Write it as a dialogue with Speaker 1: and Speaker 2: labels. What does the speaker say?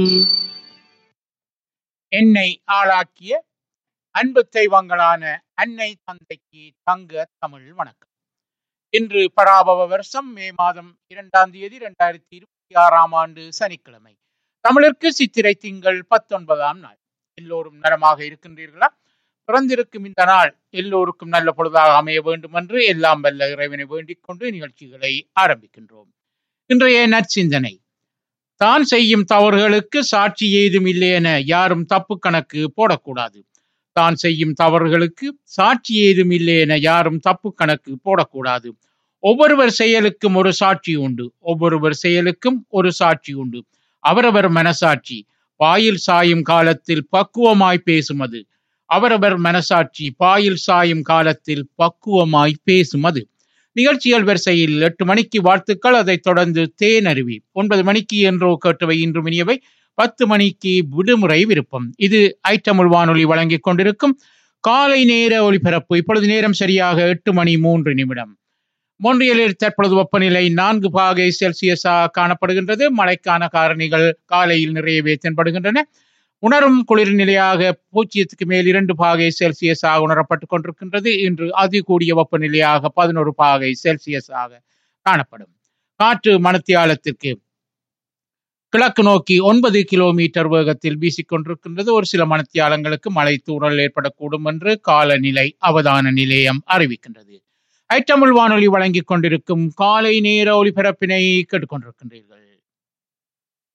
Speaker 1: என்னை ஆளாக்கிய அன்பு தெய்வங்களான அன்னை தந்தைக்கு தங்க தமிழ் வணக்கம் இன்று பராபவ வருஷம் மே மாதம் இரண்டாம் தேதி இரண்டாயிரத்தி இருபத்தி ஆறாம் ஆண்டு சனிக்கிழமை தமிழருக்கு சித்திரை திங்கள் பத்தொன்பதாம் நாள் எல்லோரும் நலமாக இருக்கின்றீர்களா பிறந்திருக்கும் இந்த நாள் எல்லோருக்கும் நல்ல பொழுதாக அமைய வேண்டும் என்று எல்லாம் வல்ல இறைவனை வேண்டிக் கொண்டு நிகழ்ச்சிகளை ஆரம்பிக்கின்றோம் இன்றைய நற்சிந்தனை தான் செய்யும் தவறுகளுக்கு சாட்சி ஏதும் இல்லை என யாரும் தப்பு கணக்கு போடக்கூடாது தான் செய்யும் தவறுகளுக்கு சாட்சி ஏதும் இல்லை என யாரும் தப்பு கணக்கு போடக்கூடாது ஒவ்வொருவர் செயலுக்கும் ஒரு சாட்சி உண்டு ஒவ்வொருவர் செயலுக்கும் ஒரு சாட்சி உண்டு அவரவர் மனசாட்சி பாயில் சாயும் காலத்தில் பக்குவமாய் பேசுமது அவரவர் மனசாட்சி பாயில் சாயும் காலத்தில் பக்குவமாய் பேசுமது நிகழ்ச்சிகள் வரிசையில் எட்டு மணிக்கு வாழ்த்துக்கள் அதைத் தொடர்ந்து தேனருவி ஒன்பது மணிக்கு என்றோ கேட்டவை இன்று இனியவை பத்து மணிக்கு விடுமுறை விருப்பம் இது ஐட்டமுள் வானொலி வழங்கிக் கொண்டிருக்கும் காலை நேர ஒளிபரப்பு இப்பொழுது நேரம் சரியாக எட்டு மணி மூன்று நிமிடம் மொன்றியலில் தற்பொழுது வெப்பநிலை நான்கு பாகை செல்சியஸாக காணப்படுகின்றது மழைக்கான காரணிகள் காலையில் நிறையவே தென்படுகின்றன உணரும் குளிர் நிலையாக பூஜ்ஜியத்துக்கு மேல் இரண்டு பாகை செல்சியஸாக உணரப்பட்டுக் கொண்டிருக்கின்றது இன்று அதிகூடிய வெப்பநிலையாக பதினோரு பாகை செல்சியஸாக காணப்படும் காற்று மணத்தியாலத்திற்கு கிழக்கு நோக்கி ஒன்பது கிலோமீட்டர் வேகத்தில் வீசிக்கொண்டிருக்கின்றது ஒரு சில மணத்தியாலங்களுக்கு மழை தூறல் ஏற்படக்கூடும் என்று காலநிலை அவதான நிலையம் அறிவிக்கின்றது ஐட்டமிழ் வானொலி வழங்கிக் கொண்டிருக்கும் காலை நேர ஒளிபரப்பினை கேட்டுக்கொண்டிருக்கின்றீர்கள்